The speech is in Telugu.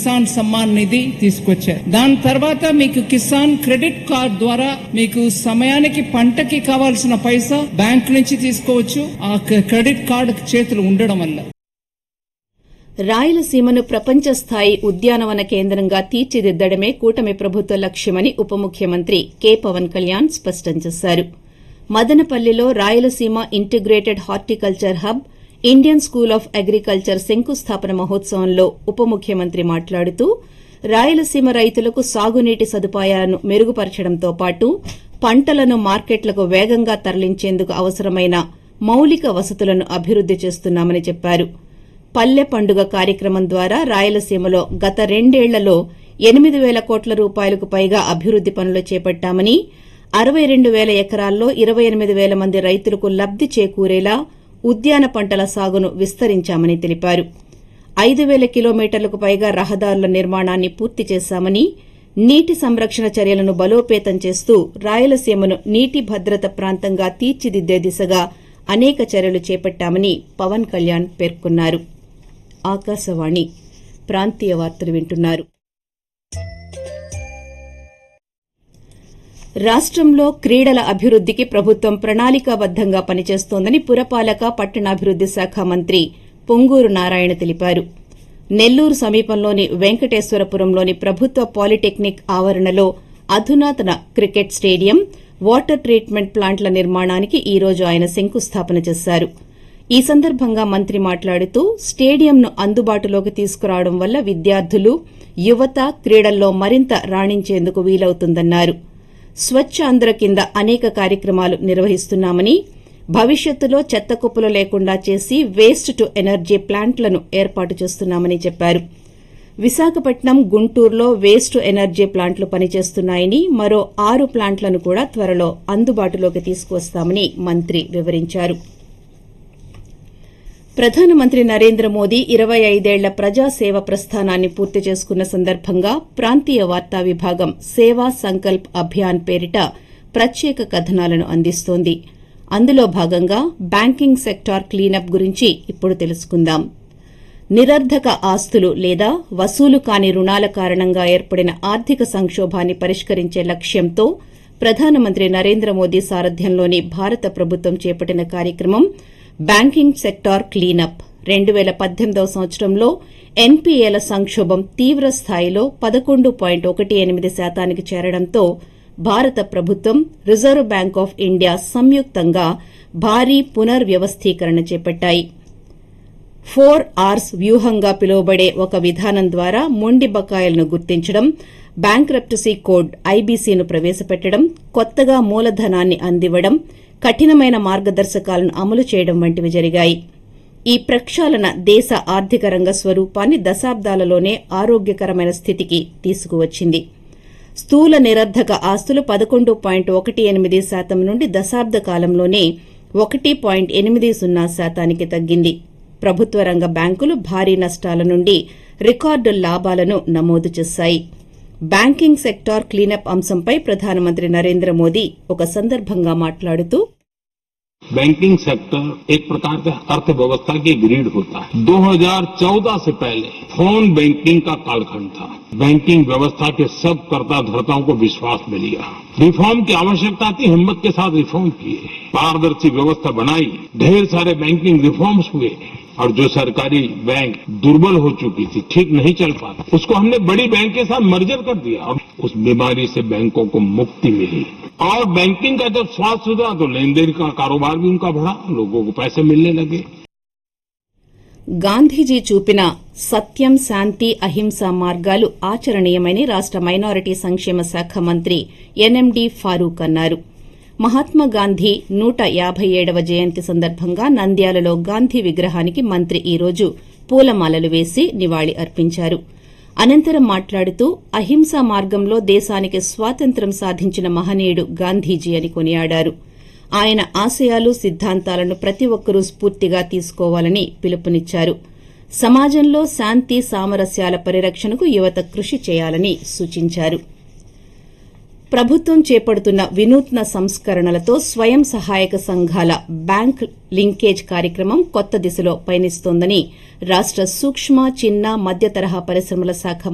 కిసాన్ సమ్మాన్ నిధి తీసుకొచ్చారు దాని తర్వాత మీకు కిసాన్ క్రెడిట్ కార్డ్ ద్వారా మీకు సమయానికి పంటకి కావాల్సిన పైసా బ్యాంక్ నుంచి తీసుకోవచ్చు ఆ క్రెడిట్ కార్డు చేతులు ఉండడం వల్ల రాయలసీమను ప్రపంచ స్థాయి ఉద్యానవన కేంద్రంగా తీర్చిదిద్దడమే కూటమి ప్రభుత్వ లక్ష్యమని ఉప ముఖ్యమంత్రి కె పవన్ కళ్యాణ్ స్పష్టం చేశారు మదనపల్లిలో Rayalaseema integrated horticulture hub Indian school of agriculture శంకుస్థాపన మహోత్సవంలో ఉప ముఖ్యమంత్రి మాట్లాడుతూ రాయలసీమ రైతులకు సాగునీటి సదుపాయాలను మెరుగుపరచడంతో పాటు పంటలను మార్కెట్లకు వేగంగా తరలించేందుకు అవసరమైన మౌలిక వసతులను అభివృద్ది చేస్తున్నామని చెప్పారు పల్లె పండుగ కార్యక్రమం ద్వారా రాయలసీమలో గత రెండేళ్లలో ఎనిమిది వేల కోట్ల రూపాయలకు పైగా అభివృద్ది పనులు చేపట్టామని అరవై రెండు వేల ఎకరాల్లో ఇరవై ఎనిమిది వేల మంది రైతులకు లబ్ది చేకూరేలా ఉద్యాన పంటల సాగును విస్తరించామని తెలిపారు ఐదు వేల కిలోమీటర్లకు పైగా రహదారుల నిర్మాణాన్ని పూర్తి చేశామని నీటి సంరక్షణ చర్యలను బలోపేతం చేస్తూ రాయలసీమను నీటి భద్రత ప్రాంతంగా తీర్చిదిద్దే దిశగా అనేక చర్యలు చేపట్టామని పవన్ కళ్యాణ్ పేర్కొన్నారు ఆకాశవాణి ప్రాంతీయ వార్తలు వింటున్నారు రాష్టంలో క్రీడల అభివృద్దికి ప్రభుత్వం ప్రణాళికాబద్దంగా పనిచేస్తోందని పురపాలక పట్టణాభివృద్ది శాఖ మంత్రి పొంగూరు నారాయణ తెలిపారు నెల్లూరు సమీపంలోని వెంకటేశ్వరపురంలోని ప్రభుత్వ పాలిటెక్నిక్ ఆవరణలో అధునాతన క్రికెట్ స్టేడియం వాటర్ ట్రీట్మెంట్ ప్లాంట్ల నిర్మాణానికి ఈ రోజు ఆయన శంకుస్థాపన చేశారు ఈ సందర్భంగా మంత్రి మాట్లాడుతూ స్టేడియంను అందుబాటులోకి తీసుకురావడం వల్ల విద్యార్థులు యువత క్రీడల్లో మరింత రాణించేందుకు వీలవుతుందన్నారు స్వచ్ఛ ఆంధ్ర కింద అనేక కార్యక్రమాలు నిర్వహిస్తున్నామని భవిష్యత్తులో చెత్త కుప్పలు లేకుండా చేసి వేస్ట్ టు ఎనర్జీ ప్లాంట్లను ఏర్పాటు చేస్తున్నామని చెప్పారు విశాఖపట్నం గుంటూరులో వేస్ట్ టు ఎనర్జీ ప్లాంట్లు పనిచేస్తున్నాయని మరో ఆరు ప్లాంట్లను కూడా త్వరలో అందుబాటులోకి తీసుకువస్తామని మంత్రి వివరించారు ప్రధానమంత్రి నరేంద్ర మోదీ ఇరవై ఐదేళ్ల ప్రజాసేవ ప్రస్థానాన్ని పూర్తి చేసుకున్న సందర్భంగా ప్రాంతీయ వార్తా విభాగం సేవా సంకల్ప్ అభియాన్ పేరిట ప్రత్యేక కథనాలను అందిస్తోంది అందులో భాగంగా బ్యాంకింగ్ సెక్టార్ క్లీనప్ గురించి ఇప్పుడు తెలుసుకుందాం నిరర్ధక ఆస్తులు లేదా వసూలు కాని రుణాల కారణంగా ఏర్పడిన ఆర్థిక సంక్షోభాన్ని పరిష్కరించే లక్ష్యంతో ప్రధానమంత్రి నరేంద్ర మోదీ సారథ్యంలోని భారత ప్రభుత్వం చేపట్టిన కార్యక్రమం బ్యాంకింగ్ సెక్టార్ క్లీనప్ రెండు పేల పద్దెనిమిదవ సంవత్సరంలో ఎన్పీఏల సంక్షోభం తీవ్ర స్థాయిలో పదకొండు పాయింట్ ఒకటి ఎనిమిది శాతానికి చేరడంతో భారత ప్రభుత్వం రిజర్వ్ బ్యాంక్ ఆఫ్ ఇండియా సంయుక్తంగా భారీ పునర్వ్యవస్థీకరణ చేపట్టాయి ఫోర్ ఆర్స్ వ్యూహంగా పిలువబడే ఒక విధానం ద్వారా మొండి బకాయిలను గుర్తించడం బ్యాంక్రప్టసీ కోడ్ ఐబీసీను ప్రవేశపెట్టడం కొత్తగా మూలధనాన్ని అందివ్వడం కఠినమైన మార్గదర్శకాలను అమలు చేయడం వంటివి జరిగాయి ఈ ప్రక్షాళన దేశ ఆర్థిక రంగ స్వరూపాన్ని దశాబ్దాలలోనే ఆరోగ్యకరమైన స్థితికి తీసుకువచ్చింది స్థూల నిరర్ధక ఆస్తులు పదకొండు పాయింట్ ఒకటి ఎనిమిది శాతం నుండి దశాబ్ద కాలంలోనే ఒకటి పాయింట్ ఎనిమిది సున్నా శాతానికి తగ్గింది ప్రభుత్వ రంగ బ్యాంకులు భారీ నష్టాల నుండి రికార్డు లాభాలను నమోదు చేశాయి బ్యాంకింగ్ సెక్టార్ క్లీనప్ అంశంపై ప్రధానమంత్రి నరేంద్ర మోదీ ఒక సందర్భంగా మాట్లాడుతూ बैंकिंग सेक्टर एक प्रकार का अर्थव्यवस्था की ग्रीड होता है 2014 से पहले फोन बैंकिंग का कालखंड था बैंकिंग व्यवस्था के सब कर्ता धर्ताओं को विश्वास में लिया रिफॉर्म की आवश्यकता थी हिम्मत के साथ रिफॉर्म किए पारदर्शी व्यवस्था बनाई ढेर सारे बैंकिंग रिफॉर्म्स हुए और जो सरकारी बैंक दुर्बल हो चुकी थी ठीक नहीं चल पाती उसको हमने बड़ी बैंक के साथ मर्जर कर दिया और उस बीमारी से बैंकों को मुक्ति मिली और बैंकिंग का जब स्वास्थ्य सुधरा तो लेन देन का कारोबार भी उनका बढ़ा लोगों को पैसे मिलने लगे గాంధీజీ చూపిన సత్యం శాంతి అహింస మార్గాలు ఆచరణీయమని రాష్ట మైనారిటీ సంక్షేమ శాఖ మంత్రి ఎన్ఎండి ఫారూక్ అన్నారు మహాత్మాగాంధీ నూట యాభై ఏడవ జయంతి సందర్భంగా నంద్యాలలో గాంధీ విగ్రహానికి మంత్రి ఈ రోజు పూలమాలలు వేసి నివాళి అర్పించారు అనంతరం మాట్లాడుతూ అహింసా మార్గంలో దేశానికి స్వాతంత్ర్యం సాధించిన మహనీయుడు గాంధీజీ అని కొనియాడారు ఆయన ఆశయాలు సిద్ధాంతాలను ప్రతి ఒక్కరూ స్ఫూర్తిగా తీసుకోవాలని పిలుపునిచ్చారు సమాజంలో శాంతి సామరస్యాల పరిరక్షణకు యువత కృషి చేయాలని సూచించారు ప్రభుత్వం చేపడుతున్న వినూత్న సంస్కరణలతో స్వయం సహాయక సంఘాల బ్యాంక్ లింకేజ్ కార్యక్రమం కొత్త దిశలో పయనిస్తోందని రాష్ట సూక్ష్మ చిన్న మధ్య తరహా పరిశ్రమల శాఖ